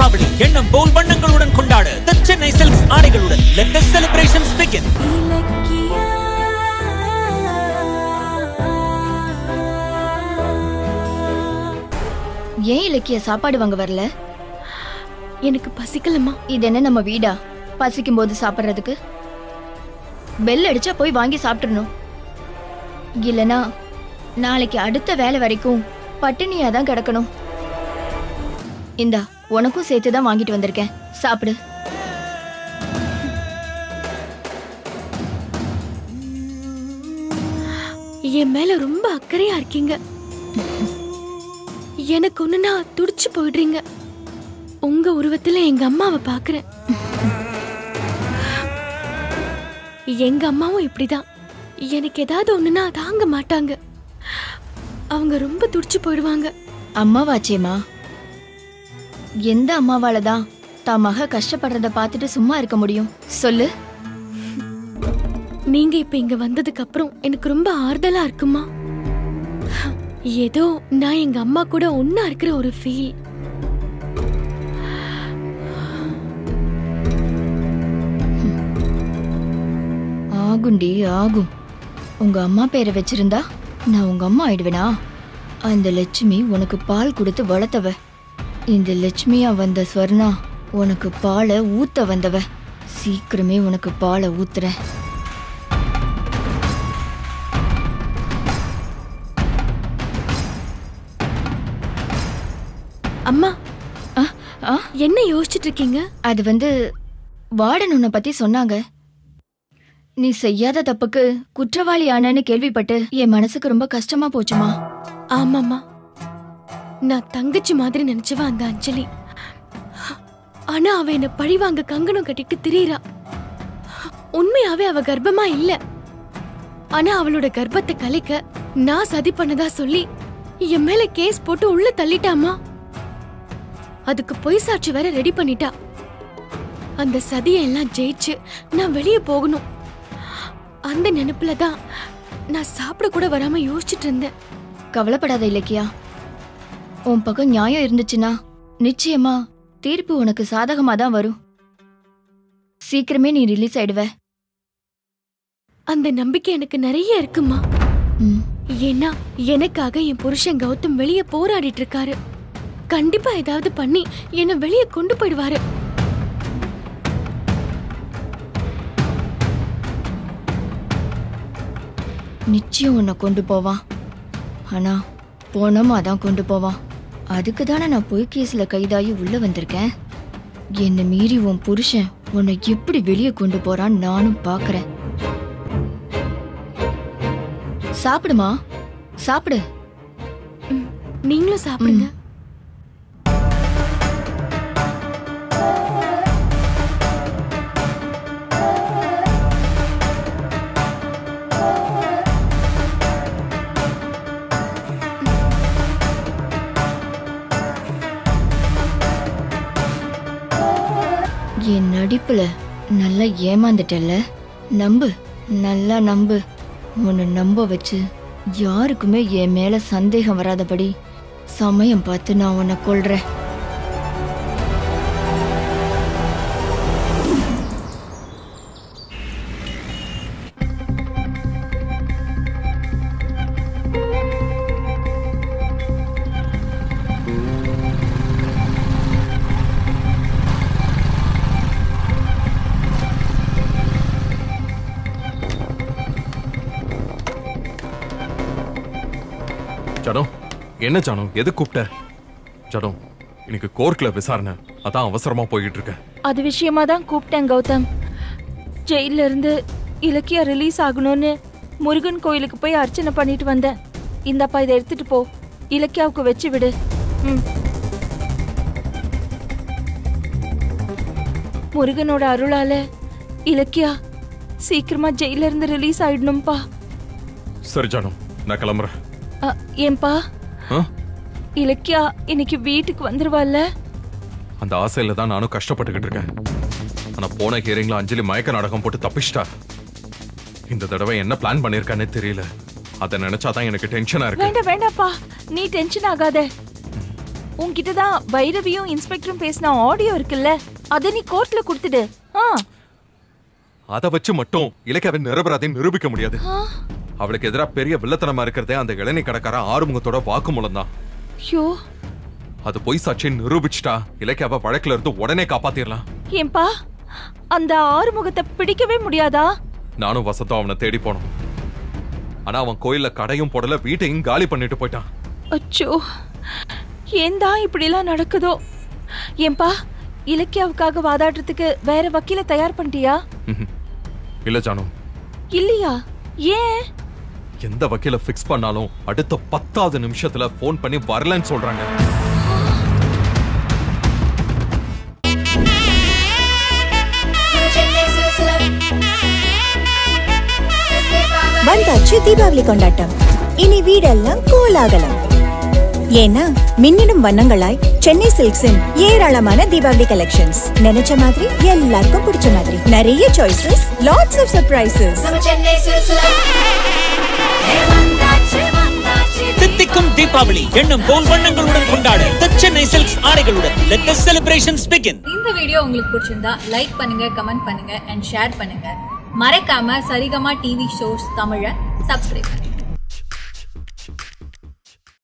தீபாவளி எண்ணம் போல் வண்ணங்களுடன் கொண்டாட The சென்னை சில்க்ஸ் ஆடைகளுடன் let the celebrations begin ஏன் இலக்கிய சாப்பாடு வாங்க வரல எனக்கு பசிக்கலம்மா இது என்ன நம்ம வீடா பசிக்கும் போது சாப்பிடுறதுக்கு பெல் அடிச்சா போய் வாங்கி சாப்பிட்டுறணும் இல்லனா நாளைக்கு அடுத்த வேலை வரைக்கும் பட்டினியா தான் கிடக்கணும் இந்தா உனக்கும் சேர்த்து தான் வாங்கிட்டு வந்திருக்கேன் சாப்பிடு என் மேல ரொம்ப அக்கறையா இருக்கீங்க எனக்கு ஒண்ணுனா துடிச்சு போயிடுறீங்க உங்க உருவத்துல எங்க அம்மாவை பாக்குறேன் எங்க அம்மாவும் இப்படிதான் எனக்கு ஏதாவது ஒண்ணுனா தாங்க மாட்டாங்க அவங்க ரொம்ப துடிச்சு போயிடுவாங்க அம்மாவாச்சேம்மா எந்த அம்மாவால தான் தான் மக கஷ்டப்படுறத பார்த்துட்டு சும்மா இருக்க முடியும் சொல்லு நீங்க இப்ப இங்க வந்ததுக்கு அப்புறம் எனக்கு ரொம்ப ஆறுதலா இருக்குமா ஏதோ நான் எங்க அம்மா கூட ஒன்னா இருக்கிற ஒரு ஃபீல் ஆகுண்டி ஆகும் உங்க அம்மா பேரை வச்சிருந்தா நான் உங்க அம்மா ஆயிடுவேனா அந்த லட்சுமி உனக்கு பால் கொடுத்து வளர்த்தவ இந்த லட்சுமியா வந்த ஸ்வர்ணா உனக்கு பாலை ஊத்த வந்தவ சீக்கிரமே உனக்கு பாலை ஊத்துறேன் அம்மா ஆ, ஆ, என்ன யோசிச்சுட்டு இருக்கீங்க அது வந்து வார்டன் உன்னை பத்தி சொன்னாங்க நீ செய்யாத தப்புக்கு குற்றவாளி ஆனன்னு கேள்விப்பட்டு என் மனசுக்கு ரொம்ப கஷ்டமா போச்சுமா ஆமாம்மா நான் தங்கச்சி மாதிரி நினைச்சவ அந்த அஞ்சலி ஆனா அவ என்ன பழிவாங்க கங்கணம் கட்டிட்டு திரியறா உண்மையாவே அவ கர்ப்பமா இல்ல ஆனா அவளோட கர்ப்பத்தை கலைக்க நான் சதி பண்ணதா சொல்லி என் மேல கேஸ் போட்டு உள்ள தள்ளிட்டாமா அதுக்கு பொய் சாட்சி வேற ரெடி பண்ணிட்டா அந்த சதியை எல்லாம் ஜெயிச்சு நான் வெளியே போகணும் அந்த நினைப்புல தான் நான் சாப்பிட கூட வராம யோசிச்சுட்டு இருந்தேன் கவலைப்படாத இலக்கியா உன் பக்கம் நியாயம் இருந்துச்சுன்னா நிச்சயமா தீர்ப்பு உனக்கு சாதகமா தான் வரும் சீக்கிரமே நீ ரிலீஸ் ஆயிடுவ அந்த நம்பிக்கை எனக்கு நிறைய இருக்குமா ம், ஏன்னா எனக்காக என் புருஷன் கௌதம் வெளியே போராடிட்டு இருக்காரு கண்டிப்பா ஏதாவது பண்ணி என்ன வெளியே கொண்டு போயிடுவாரு நிச்சயம் உன்னை கொண்டு போவான் ஆனா போனோமா தான் கொண்டு போவான் அதுக்கு தானே நான் பொய் கேஸ்ல கைதாகி உள்ள வந்திருக்கேன் என்னை மீறி உன் புருஷன் உன்னை எப்படி வெளியே கொண்டு போறான்னு நானும் பாக்குறேன் சாப்பிடுமா சாப்பிடு நீங்களும் சாப்பிடுங்க என் நடிப்புல நல்லா ஏமாந்துட்டல்ல நம்பு நல்லா நம்பு உன்னை நம்ப வச்சு யாருக்குமே என் மேல சந்தேகம் வராதபடி சமயம் பார்த்து நான் உன்னை கொல்றேன் ஜடம் என்ன ஜானம் எது கூப்பிட்ட ஜடம் இன்னைக்கு கோர்ட்ல விசாரணை அதான் அவசரமா போயிட்டு இருக்கேன் அது விஷயமா தான் கூப்பிட்டேன் கௌதம் ஜெயில இருந்து இலக்கியா ரிலீஸ் ஆகணும்னு முருகன் கோயிலுக்கு போய் அர்ச்சனை பண்ணிட்டு வந்தேன் இந்தப்பா இதை எடுத்துட்டு போ இலக்கியாவுக்கு வச்சு விடு ம் முருகனோட அருளால இலக்கியா சீக்கிரமா ஜெயில இருந்து ரிலீஸ் ஆயிடணும்பா சரி ஜானம் நான் கிளம்புறேன் அ, ஏன்பா ஆ? இலக்கியா இன்னைக்கு வீட்டுக்கு வந்துருவாள்ல அந்த ஆசையில தான் நானும் கஷ்டப்பட்டுக்கிட்டு இருக்கேன் ஆனா போன ஹியரிங்ல அஞ்சலி மயக்க நாடகம் போட்டு தப்பிச்சிட்டா இந்த தடவை என்ன பிளான் பண்ணிருக்கானே தெரியல அதை நினைச்சாதான் எனக்கு டென்ஷனா இருக்கு வேண்டாம் வேண்டாப்பா நீ டென்ஷன் ஆகாத உன்கிட்ட தான் பைரவியும் இன்ஸ்பெக்டரும் பேசின ஆடியோ இருக்குல்ல அதை நீ கோர்ட்ல கொடுத்துடு ஆ அதை வச்சு மட்டும் இலக்கியாவை நிரபராதையும் நிரூபிக்க முடியாது அவளுக்கு எதிரா பெரிய வில்லத்தனமா இருக்கிறதே அந்த இளநீ கடைக்காரன் ஆறுமுகத்தோட வாக்குமூலம் தான் ஐயோ அது பொய் சாட்சியை நிரூபிச்சிட்டா இலக்கியாவை வழக்குல இருந்து உடனே காப்பாத்திரலாம் ஏன்பா அந்த ஆறுமுகத்தை பிடிக்கவே முடியாதா நானும் வசந்தும் அவனை தேடி போனோம் ஆனா அவன் கோயில்ல கடையும் போடல வீட்டையும் காலி பண்ணிட்டு போயிட்டான் அச்சோ ஏன் தான் இப்படிலாம் நடக்குதோ ஏன்பா இலக்கியாவுக்காக வாதாடுறதுக்கு வேற வக்கீல தயார் பண்ணிட்டியா ம்ஹும். இல்ல ஜானு இல்லையா ஏன் எந்த வக்கீல ஃபிக்ஸ் பண்ணாலும் அடுத்த பத்தாவது நிமிஷத்துல ஃபோன் பண்ணி வரலன்னு சொல்றாங்க வந்தாச்சு தீபாவளி கொண்டாட்டம் இனி வீடெல்லாம் கோலாகலம் ஏன்னா மின்னிடும் வண்ணங்களாய் சென்னை சில்க்ஸின் ஏராளமான தீபாவளி கலெக்ஷன்ஸ் நினைச்ச மாதிரி எல்லாருக்கும் பிடிச்ச மாதிரி நிறைய சாய்ஸஸ் லாட்ஸ் ஆஃப் சர்ப்ரைசஸ் தித்திக்கும் தீபாவளி எண்ணம் போல் வண்ணங்களுடன் கொண்டாட The சென்னை சில்க்ஸ் ஆடைகளுடன் let the celebrations begin இந்த வீடியோ உங்களுக்கு பிடிச்சிருந்தா லைக் பண்ணுங்க கமெண்ட் பண்ணுங்க அண்ட் ஷேர் பண்ணுங்க மறக்காம சரிகமா டிவி ஷோஸ் தமிழை சப்ஸ்கிரைப் பண்ணுங்க